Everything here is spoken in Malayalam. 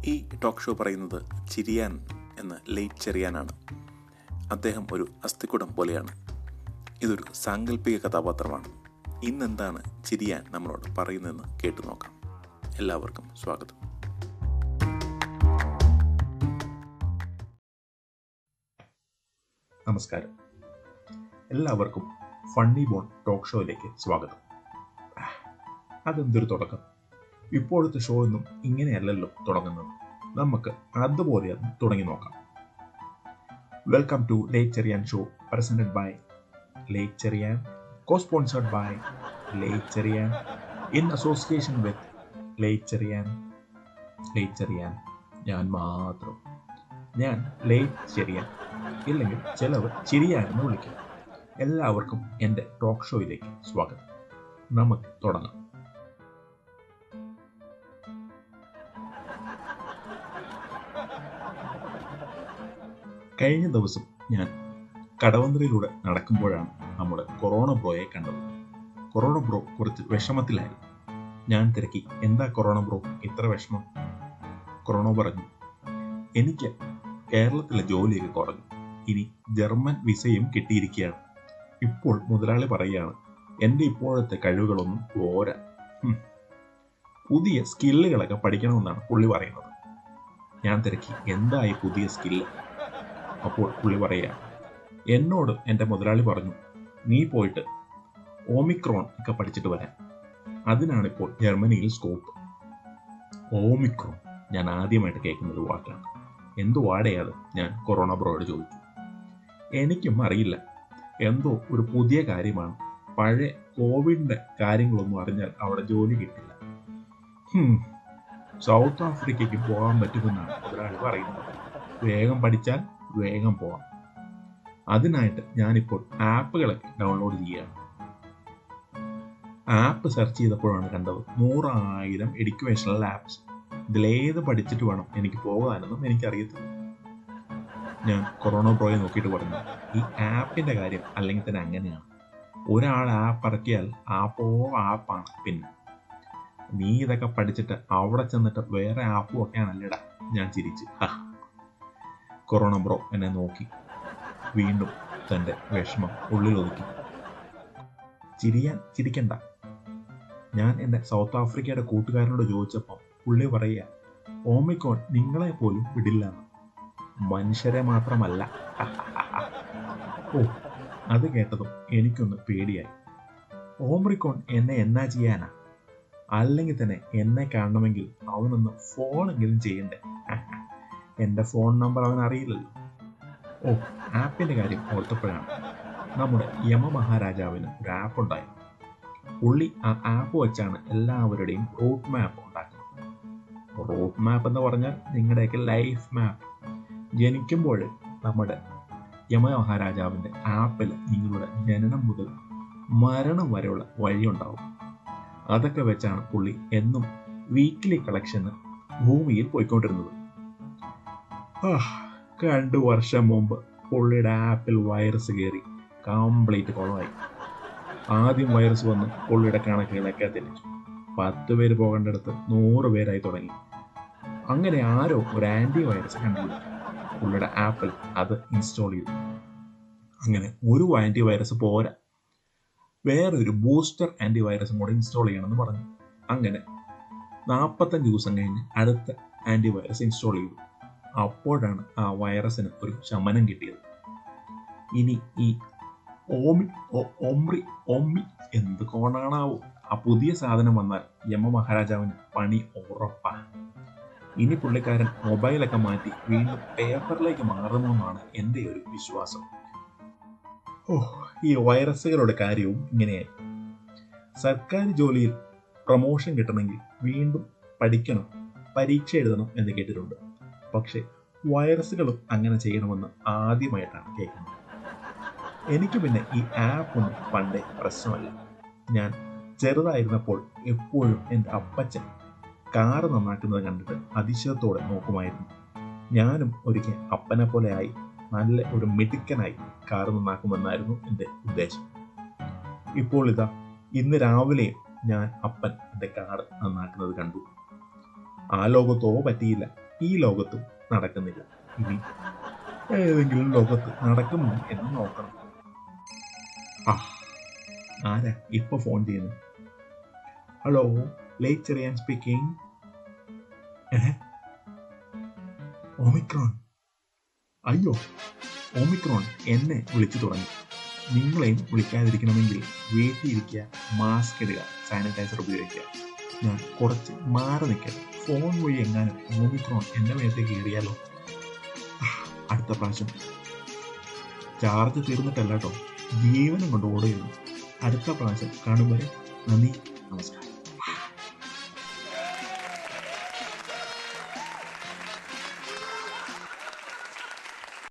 ഈ ടോക്ക് ഷോ പറയുന്നത് ചിരിയാൻ എന്ന ലേറ്റ് ചെറിയാനാണ് അദ്ദേഹം ഒരു അസ്ഥിക്കുടം പോലെയാണ് ഇതൊരു സാങ്കല്പിക കഥാപാത്രമാണ് ഇന്നെന്താണ് ചിരിയാൻ നമ്മളോട് പറയുന്നതെന്ന് കേട്ടു നോക്കാം എല്ലാവർക്കും സ്വാഗതം നമസ്കാരം എല്ലാവർക്കും ഫണ്ണി ബോൺ ടോക്ക് ഷോയിലേക്ക് സ്വാഗതം അതെന്തൊരു തുടക്കം ഇപ്പോഴത്തെ ഷോ ഒന്നും ഇങ്ങനെയല്ലല്ലോ തുടങ്ങുന്നത് നമുക്ക് അതുപോലെ ഒന്ന് തുടങ്ങി നോക്കാം welcome to late Cheriyan show presented by late Cheriyan co sponsored by late Cheriyan in association with late Cheriyan late Cheriyan ഞാൻ മാത്രം ഞാൻ ലേറ്റ് ചെറിയാൻ ഇല്ലെങ്കിൽ ചിലവ് ചിരിയാനെന്ന് വിളിക്കും എല്ലാവർക്കും എൻ്റെ ടോക്ക് ഷോയിലേക്ക് സ്വാഗതം നമുക്ക് തുടങ്ങാം കഴിഞ്ഞ ദിവസം ഞാൻ കടവന്ത്രയിലൂടെ നടക്കുമ്പോഴാണ് നമ്മുടെ കൊറോണ ബ്രോയെ കണ്ടത് കൊറോണ ബ്രോ കുറച്ച് വിഷമത്തിലായി ഞാൻ തിരക്കി എന്താ കൊറോണ ബ്രോ ഇത്ര വിഷമം കൊറോണ പറഞ്ഞു എനിക്ക് കേരളത്തിലെ ജോലിയൊക്കെ കുറഞ്ഞു ഇനി ജർമ്മൻ വിസയും കിട്ടിയിരിക്കുകയാണ് ഇപ്പോൾ മുതലാളി പറയുകയാണ് എൻ്റെ ഇപ്പോഴത്തെ കഴിവുകളൊന്നും പോരാ ഹും. പുതിയ സ്കില്ലുകളൊക്കെ പഠിക്കണമെന്നാണ് പുള്ളി പറയുന്നത് ഞാൻ തിരക്കി എന്തായി പുതിയ സ്കില്ല് അപ്പോൾ പുള്ളി പറയുക എന്നോട് എൻ്റെ മുതലാളി പറഞ്ഞു നീ പോയിട്ട് ഓമിക്രോൺ ഒക്കെ പഠിച്ചിട്ട് വരാൻ അതിനാണിപ്പോൾ ജർമ്മനിയിൽ സ്കോപ്പ് ഓമിക്രോൺ ഞാൻ ആദ്യമായിട്ട് കേൾക്കുന്ന ഒരു വാക്കാണ് എന്തു വാടയത് ഞാൻ കൊറോണ ബ്രോയോട് ചോദിച്ചു എനിക്കും അറിയില്ല എന്തോ ഒരു പുതിയ കാര്യമാണ് പഴയ കോവിഡിന്റെ കാര്യങ്ങളൊന്നും അറിഞ്ഞാൽ അവിടെ ജോലി കിട്ടില്ല ഹും, സൗത്ത് ആഫ്രിക്കയ്ക്ക് പോകാൻ പറ്റുമെന്നാണ് ഒരാൾ പറയുന്നത് വേഗം പഠിച്ചാൽ വേഗം പോവാം അതിനായിട്ട് ഞാനിപ്പോൾ ആപ്പുകളൊക്കെ ഡൗൺലോഡ് ചെയ്യുകയാണ് ആപ്പ് സെർച്ച് ചെയ്തപ്പോഴാണ് കണ്ടത് നൂറായിരം എഡ്യൂക്കേഷണൽ ആപ്സ് ഇതിലേത് പഠിച്ചിട്ട് വേണം എനിക്ക് പോകാനെന്നും എനിക്കറിയത്തില്ല ഞാൻ കൊറോണ പ്രോയെ നോക്കിയിട്ട് പറഞ്ഞു ഈ ആപ്പിന്റെ കാര്യം അല്ലെങ്കിൽ തന്നെ അങ്ങനെയാണ് ഒരാൾ ആപ്പ് ഇറക്കിയാൽ ആപ്പോ ആപ്പാണ് പിന്നെ നീ ഇതൊക്കെ പഠിച്ചിട്ട് അവിടെ ചെന്നിട്ട് വേറെ ആപ്പും ഒക്കെയാണല്ലേടാ ഞാൻ ചിരിച്ചു ഹ. കൊറോണ ബ്രോ എന്നെ നോക്കി വീണ്ടും തന്റെ വിഷമം ഉള്ളിലൊതുക്കി ചിരിയാൻ ചിരിക്കണ്ട ഞാൻ എൻ്റെ സൗത്ത് ആഫ്രിക്കയുടെ കൂട്ടുകാരനോട് ചോദിച്ചപ്പോൾ പുള്ളി പറയുക ഓമിക്കോൺ നിങ്ങളെ പോലും വിടില്ല മനുഷ്യരെ മാത്രമല്ല ഓ അത് കേട്ടതും എനിക്കൊന്ന് പേടിയായി ഓമ്രിക്കോൺ എന്നെ എന്നാ ചെയ്യാനാ അല്ലെങ്കിൽ തന്നെ എന്നെ കാണണമെങ്കിൽ അവനൊന്ന് ഫോണെങ്കിലും ചെയ്യണ്ടേ എൻ്റെ ഫോൺ നമ്പർ അവൻ അറിയില്ലല്ലോ ഓ ആപ്പിന്റെ കാര്യം ഓർത്തപ്പോഴാണ് നമ്മുടെ യമ മഹാരാജാവിന് ഒരു ആപ്പ് ഉണ്ടായിരുന്നു പുള്ളി ആ ആപ്പ് വെച്ചാണ് എല്ലാവരുടെയും റൂട്ട് മാപ്പ് ഉണ്ടാക്കുന്നത് റൂട്ട് മാപ്പ് എന്ന് പറഞ്ഞാൽ നിങ്ങളുടെയൊക്കെ ലൈഫ് മാപ്പ് ജനിക്കുമ്പോൾ നമ്മുടെ യമ മഹാരാജാവിന്റെ ആപ്പിൽ നിങ്ങളുടെ ജനനം മുതൽ മരണം വരെയുള്ള വഴിയുണ്ടാവും അതൊക്കെ വെച്ചാണ് പുള്ളി എന്നും വീക്ക്ലി കളക്ഷന് ഭൂമിയിൽ പോയിക്കൊണ്ടിരുന്നത് ആ, രണ്ടു വർഷം മുമ്പ് പുള്ളിയുടെ ആപ്പിൽ വൈറസ് കയറി കംപ്ലീറ്റ് കുളമായി ആദ്യം വൈറസ് വന്ന് പുള്ളിയുടെ കണക്കുകളൊക്കെ തെളിച്ചു പത്ത് പേര് പോകേണ്ടടുത്ത് നൂറ് പേരായി തുടങ്ങി അങ്ങനെ ആരോ ഒരു ആന്റി വൈറസ് കണ്ടുപിടിച്ചു പുള്ളിയുടെ ആപ്പിൽ അത് ഇൻസ്റ്റാൾ ചെയ്തു അങ്ങനെ ഒരു ആന്റി വൈറസ് പോരാ വേറെ ഒരു ബൂസ്റ്റർ ആന്റി വൈറസും കൂടെ ഇൻസ്റ്റാൾ ചെയ്യണമെന്ന് പറഞ്ഞു അങ്ങനെ നാൽപ്പത്തഞ്ച് ദിവസം കഴിഞ്ഞ് അടുത്ത ആന്റി വൈറസ് ഇൻസ്റ്റാൾ ചെയ്തു അപ്പോഴാണ് ആ വൈറസിന് ഒരു ശമനം കിട്ടിയത് ഇനി ഈ ഓമി ഒ- ഒമ്രി ഒമ്മി എന്ത് കോണാണാവോ ആ പുതിയ സാധനം വന്നാൽ യമ മഹാരാജാവിന് പണി ഉറപ്പാ ഇനി പുള്ളിക്കാരൻ മൊബൈലൊക്കെ മാറ്റി വീണ്ടും പേപ്പറിലേക്ക് മാറുമെന്നാണ് എൻ്റെ ഒരു വിശ്വാസം ഓ ഈ വൈറസുകളുടെ കാര്യവും ഇങ്ങനെയായി സർക്കാർ ജോലിയിൽ പ്രൊമോഷൻ കിട്ടണമെങ്കിൽ വീണ്ടും പഠിക്കണം പരീക്ഷ എഴുതണം എന്ന് കേട്ടിട്ടുണ്ട് പക്ഷെ വൈറസുകളും അങ്ങനെ ചെയ്യണമെന്ന് ആദ്യമായിട്ടാണ് കേൾക്കുന്നത് എനിക്ക് പിന്നെ ഈ ആപ്പ് ഒന്നും പണ്ടേ പ്രശ്നമല്ല ഞാൻ ചെറുതായിരുന്നപ്പോൾ എപ്പോഴും എൻ്റെ അപ്പച്ചൻ കാറ് നന്നാക്കുന്നത് കണ്ടിട്ട് അതിശയത്തോടെ നോക്കുമായിരുന്നു ഞാനും ഒരിക്കൽ അപ്പനെ പോലെ ആയി നല്ല ഒരു മിടുക്കനായി കാറ് നന്നാക്കുമെന്നായിരുന്നു എൻ്റെ ഉദ്ദേശം ഇപ്പോൾ ഇതാ ഇന്ന് രാവിലെയും ഞാൻ അപ്പൻ എൻ്റെ കാറ് നന്നാക്കുന്നത് കണ്ടു ആ ലോകത്തോ പറ്റിയില്ല ഈ ലോകത്തും നടക്കുന്നില്ല ഇനി ഏതെങ്കിലും ലോകത്ത് നടക്കുമോ എന്ന് നോക്കണം ആ ആരാ ഇപ്പൊ ഫോൺ ചെയ്യുന്നു hello late Cheriyan speaking Omicron അയ്യോ ഓമിക്രോൺ എന്നെ വിളിച്ചു തുടങ്ങി നിങ്ങളെയും വിളിക്കാതിരിക്കണമെങ്കിൽ വീട്ടിലിരിക്കുക മാസ്ക് ഇടുക സാനിറ്റൈസർ ഉപയോഗിക്കുക ഞാൻ കുറച്ച് മാറി നിൽക്കാം ഫോൺ വഴി എങ്ങാനും ഓമിക്രോൺ എൻ്റെ മേത്തേക്ക് കയറിയാലോ ആ, അടുത്ത പ്രാവശ്യം ചാർജ് തീർന്നിട്ടല്ല കേട്ടോ ജീവനം കൊണ്ട് ഓടുകയുള്ളൂ അടുത്ത പ്രാവശ്യം കാണും വരെ നന്ദി നമസ്കാരം